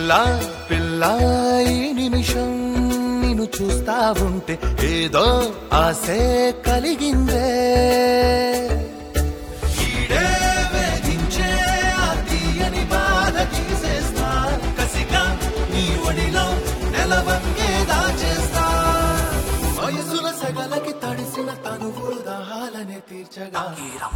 పిల్ల పిల్ల ఈ నిమిషం నిన్ను చూస్తా ఉంటే ఏదో ఆసే కలిగిందే ఈడే వేధించే ఆ తీయని బాధ తీసేస్తా కసిగా నీ ఒడిలో నెలవంగే దాచేస్తా వయసుల సగలకి తడిసిన తనువులు దాహాలనే తీర్చగా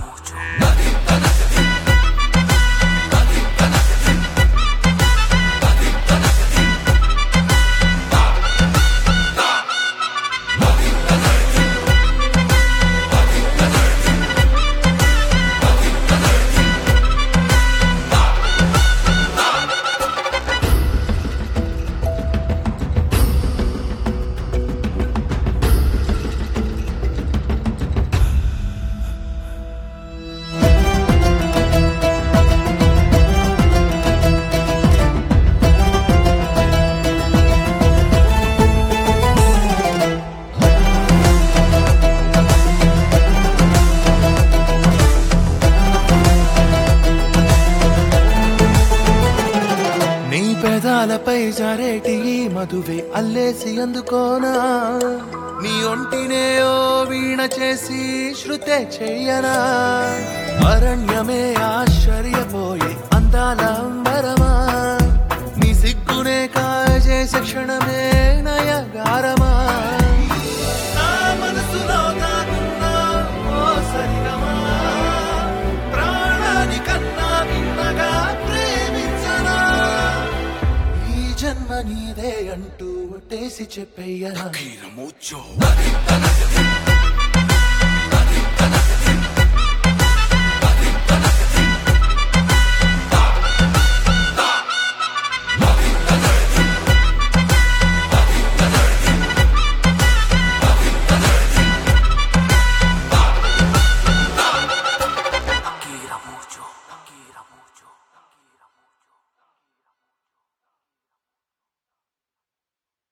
నీ పెదాలపై జారేటి ఈ మధువే అల్లేసి అందుకోనా నీ ఒంటినే ఓ వీణ చేసి శృతే చెయ్యనా అరణ్యమే ఆశ్చర్యపోయే అందాల అంబరమా నీ సిగ్గునే కాజేసే క్షణమే నయగారమా నా మనసులో దాగున్న ఓ సరిగమా ప్రాణాని కన్నా విన్నగా ప్రేమించనా ఈ జన్మ నీదే అంటూ ఒట్టేసి చెప్పయ్యనా Kira mucho.